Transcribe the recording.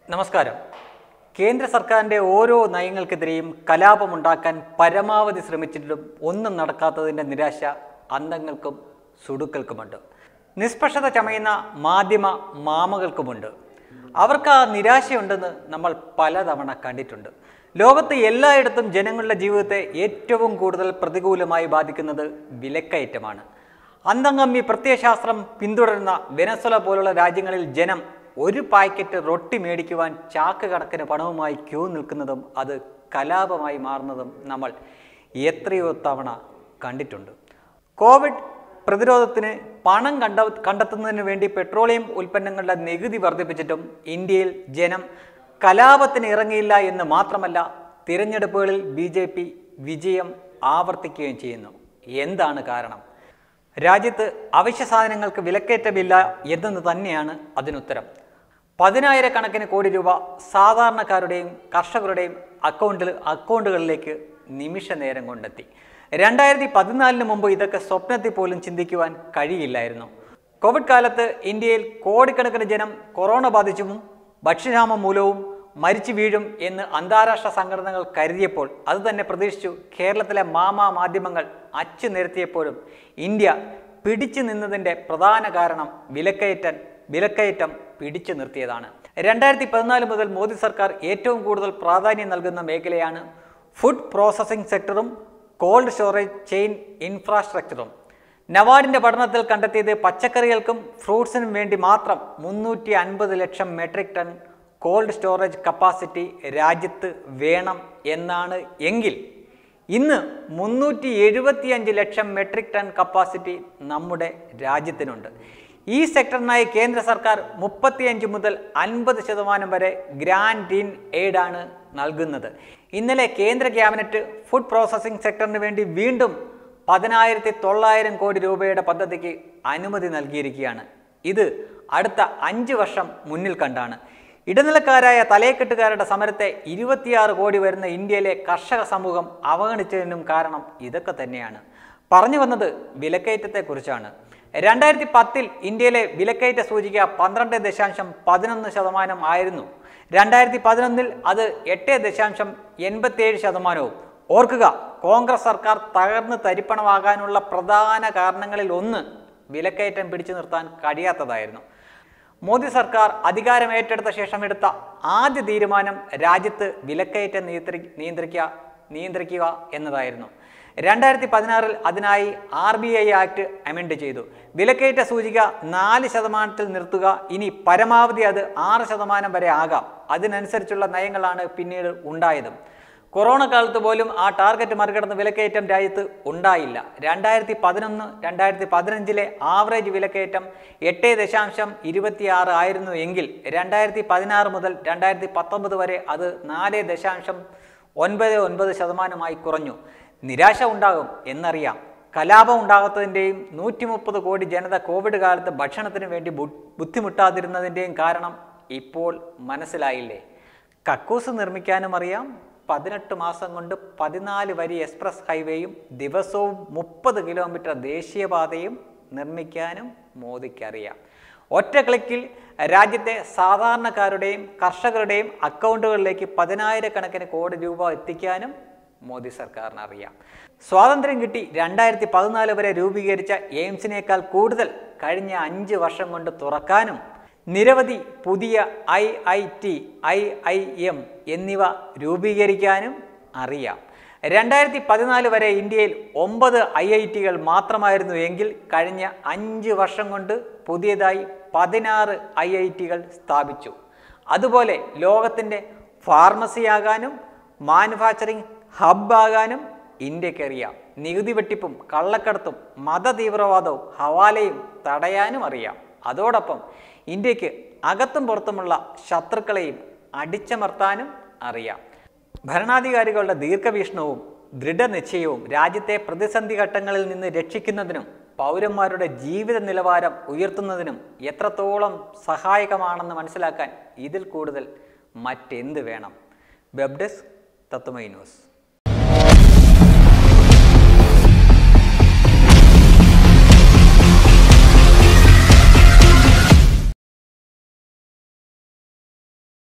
നമസ്കാരം കേന്ദ്ര സർക്കാരിൻ്റെ ഓരോ നയങ്ങൾക്കെതിരെയും കലാപമുണ്ടാക്കാൻ പരമാവധി ശ്രമിച്ചിട്ടും ഒന്നും നടക്കാത്തതിൻ്റെ നിരാശ അന്തങ്ങൾക്കും സുടുക്കൾക്കുമുണ്ട് നിഷ്പക്ഷത ചമയുന്ന മാധ്യമ മാമകൾക്കുമുണ്ട് അവർക്ക് ആ നിരാശയുണ്ടെന്ന് നമ്മൾ പലതവണ കണ്ടിട്ടുണ്ട് ലോകത്ത് എല്ലായിടത്തും ജനങ്ങളുടെ ജീവിതത്തെ ഏറ്റവും കൂടുതൽ പ്രതികൂലമായി ബാധിക്കുന്നത് വിലക്കയറ്റമാണ് അന്തംഗമ്മി പ്രത്യയശാസ്ത്രം പിന്തുടരുന്ന വെനസ്വല പോലുള്ള രാജ്യങ്ങളിൽ ജനം ഒരു പാക്കറ്റ് റൊട്ടി മേടിക്കുവാൻ ചാക്ക് കണക്കിന് പണവുമായി ക്യൂ നിൽക്കുന്നതും അത് കലാപമായി മാറുന്നതും നമ്മൾ എത്രയോ തവണ കണ്ടിട്ടുണ്ട് കോവിഡ് പ്രതിരോധത്തിന് പണം കണ്ട കണ്ടെത്തുന്നതിന് വേണ്ടി പെട്രോളിയം ഉൽപ്പന്നങ്ങളുടെ നികുതി വർദ്ധിപ്പിച്ചിട്ടും ഇന്ത്യയിൽ ജനം കലാപത്തിന് ഇറങ്ങിയില്ല എന്ന് മാത്രമല്ല തിരഞ്ഞെടുപ്പുകളിൽ ബി ജെ പി വിജയം ആവർത്തിക്കുകയും ചെയ്യുന്നു എന്താണ് കാരണം രാജ്യത്ത് അവശ്യ സാധനങ്ങൾക്ക് വിലക്കയറ്റമില്ല എന്നത് തന്നെയാണ് അതിനുത്തരം പതിനായിരക്കണക്കിന് കോടി രൂപ സാധാരണക്കാരുടെയും കർഷകരുടെയും അക്കൗണ്ടിൽ അക്കൗണ്ടുകളിലേക്ക് നിമിഷ നേരം കൊണ്ടെത്തി രണ്ടായിരത്തി പതിനാലിന് മുമ്പ് ഇതൊക്കെ സ്വപ്നത്തിൽ പോലും ചിന്തിക്കുവാൻ കഴിയില്ലായിരുന്നു കോവിഡ് കാലത്ത് ഇന്ത്യയിൽ കോടിക്കണക്കിന് ജനം കൊറോണ ബാധിച്ചും ഭക്ഷ്യക്ഷാമം മൂലവും മരിച്ചു വീഴും എന്ന് അന്താരാഷ്ട്ര സംഘടനകൾ കരുതിയപ്പോൾ അത് തന്നെ പ്രതീക്ഷിച്ചു കേരളത്തിലെ മാമാ മാധ്യമങ്ങൾ അച്ചു നിരത്തിയപ്പോഴും ഇന്ത്യ പിടിച്ചു നിന്നതിൻ്റെ പ്രധാന കാരണം വിലക്കയറ്റം വിലക്കയറ്റം പിടിച്ചു നിർത്തിയതാണ് രണ്ടായിരത്തി പതിനാല് മുതൽ മോദി സർക്കാർ ഏറ്റവും കൂടുതൽ പ്രാധാന്യം നൽകുന്ന മേഖലയാണ് ഫുഡ് പ്രോസസ്സിംഗ് സെക്ടറും കോൾഡ് സ്റ്റോറേജ് ചെയിൻ ഇൻഫ്രാസ്ട്രക്ചറും നവാഡിന്റെ പഠനത്തിൽ കണ്ടെത്തിയത് പച്ചക്കറികൾക്കും ഫ്രൂട്ട്സിനും വേണ്ടി മാത്രം മുന്നൂറ്റി അൻപത് ലക്ഷം metric tonne cold storage capacity രാജ്യത്ത് വേണം എന്നാണ് എങ്കിൽ ഇന്ന് മുന്നൂറ്റി എഴുപത്തിയഞ്ച് ലക്ഷം മെട്രിക് ടൺ കപ്പാസിറ്റി നമ്മുടെ രാജ്യത്തിനുണ്ട് ഈ സെക്ടറിനായി കേന്ദ്ര സർക്കാർ മുപ്പത്തിയഞ്ച് മുതൽ അൻപത് ശതമാനം വരെ ഗ്രാൻഡ് ഇൻ എയ്ഡാണ് നൽകുന്നത് ഇന്നലെ കേന്ദ്ര ക്യാബിനറ്റ് ഫുഡ് പ്രോസസ്സിംഗ് സെക്ടറിന് വേണ്ടി വീണ്ടും പതിനായിരത്തി തൊള്ളായിരം കോടി രൂപയുടെ പദ്ധതിക്ക് അനുമതി നൽകിയിരിക്കുകയാണ് ഇത് അടുത്ത അഞ്ച് വർഷം മുന്നിൽ കണ്ടാണ് ഇടനിലക്കാരായ തലയെക്കെട്ടുകാരുടെ സമരത്തെ ഇരുപത്തിയാറ് കോടി വരുന്ന ഇന്ത്യയിലെ കർഷക സമൂഹം അവഗണിച്ചതിനും കാരണം ഇതൊക്കെ തന്നെയാണ് പറഞ്ഞു വന്നത് വിലക്കയറ്റത്തെക്കുറിച്ചാണ് രണ്ടായിരത്തി പത്തിൽ ഇന്ത്യയിലെ വിലക്കയറ്റ സൂചിക പന്ത്രണ്ട് ദശാംശം പതിനൊന്ന് ശതമാനം ആയിരുന്നു രണ്ടായിരത്തി പതിനൊന്നിൽ അത് എട്ട് ദശാംശം എൺപത്തിയേഴ് ശതമാനവും ഓർക്കുക കോൺഗ്രസ് സർക്കാർ തകർന്ന് തരിപ്പണമാകാനുള്ള പ്രധാന കാരണങ്ങളിൽ ഒന്ന് വിലക്കയറ്റം പിടിച്ചു നിർത്താൻ കഴിയാത്തതായിരുന്നു മോദി സർക്കാർ അധികാരം ഏറ്റെടുത്ത ശേഷം എടുത്ത ആദ്യ തീരുമാനം രാജ്യത്ത് വിലക്കയറ്റം നിയന്ത്രി നിയന്ത്രിക്കുക നിയന്ത്രിക്കുക എന്നതായിരുന്നു രണ്ടായിരത്തി പതിനാറിൽ അതിനായി R B I act amend ചെയ്തു വിലക്കയറ്റ സൂചിക നാല് ശതമാനത്തിൽ നിർത്തുക ഇനി പരമാവധി അത് ആറ് ശതമാനം വരെ ആകാം അതിനനുസരിച്ചുള്ള നയങ്ങളാണ് പിന്നീട് ഉണ്ടായതും കൊറോണ കാലത്ത് പോലും ആ ടാർഗറ്റ് മറികടന്ന് വിലക്കയറ്റം രാജ്യത്ത് ഉണ്ടായില്ല രണ്ടായിരത്തി പതിനൊന്ന് രണ്ടായിരത്തി പതിനഞ്ചിലെ ആവറേജ് വിലക്കയറ്റം എട്ട് ദശാംശം ഇരുപത്തിയാറ് ആയിരുന്നു എങ്കിൽ രണ്ടായിരത്തി പതിനാറ് മുതൽ രണ്ടായിരത്തി പത്തൊമ്പത് വരെ അത് നാല് ദശാംശം ഒൻപത് ഒൻപത് ശതമാനമായി കുറഞ്ഞു നിരാശ ഉണ്ടാകും എന്നറിയാം കലാപം ഉണ്ടാകാത്തതിൻ്റെയും നൂറ്റി മുപ്പത് കോടി ജനത കോവിഡ് കാലത്ത് ഭക്ഷണത്തിന് വേണ്ടി ബു- ബുദ്ധിമുട്ടാതിരുന്നതിൻ്റെയും കാരണം ഇപ്പോൾ മനസ്സിലായില്ലേ കക്കൂസ് നിർമ്മിക്കാനും അറിയാം പതിനെട്ട് മാസം കൊണ്ട് പതിനാല് വരി എക്സ്പ്രസ് ഹൈവേയും ദിവസവും മുപ്പത് കിലോമീറ്റർ ദേശീയപാതയും നിർമ്മിക്കാനും മോദിക്കറിയാം ഒറ്റ ക്ലിക്കിൽ രാജ്യത്തെ സാധാരണക്കാരുടെയും കർഷകരുടെയും അക്കൗണ്ടുകളിലേക്ക് പതിനായിരക്കണക്കിന് കോടി രൂപ എത്തിക്കാനും മോദി സർക്കാരിന് അറിയാം സ്വാതന്ത്ര്യം കിട്ടി രണ്ടായിരത്തി പതിനാല് വരെ രൂപീകരിച്ച എയിംസിനേക്കാൾ കൂടുതൽ കഴിഞ്ഞ അഞ്ച് വർഷം കൊണ്ട് തുറക്കാനും നിരവധി പുതിയ I I T I I M എന്നിവ രൂപീകരിക്കാനും അറിയാം രണ്ടായിരത്തി പതിനാല് വരെ ഇന്ത്യയിൽ ഒമ്പത് ഐ ഐ ടികൾ മാത്രമായിരുന്നു എങ്കിൽ കഴിഞ്ഞ അഞ്ച് വർഷം കൊണ്ട് പുതിയതായി പതിനാറ് ഐ ഐ ടികൾ സ്ഥാപിച്ചു അതുപോലെ ലോകത്തിൻ്റെ ഫാർമസിയാകാനും മാനുഫാക്ചറിംഗ് ഹബ്ബാകാനും ഇന്ത്യക്കറിയാം നികുതി വെട്ടിപ്പും കള്ളക്കടത്തും മതതീവ്രവാദവും ഹവാലയും തടയാനും അറിയാം അതോടൊപ്പം ഇന്ത്യക്ക് അകത്തും പുറത്തുമുള്ള ശത്രുക്കളെയും അടിച്ചമർത്താനും അറിയാം ഭരണാധികാരികളുടെ ദീർഘവീക്ഷണവും ദൃഢനിശ്ചയവും രാജ്യത്തെ പ്രതിസന്ധി ഘട്ടങ്ങളിൽ നിന്ന് രക്ഷിക്കുന്നതിനും പൗരന്മാരുടെ ജീവിത നിലവാരം ഉയർത്തുന്നതിനും എത്രത്തോളം സഹായകമാണെന്ന് മനസ്സിലാക്കാൻ ഇതിൽ കൂടുതൽ മറ്റെന്ത് വേണം വെബ് ഡെസ്ക് തത്വമൈ ന്യൂസ്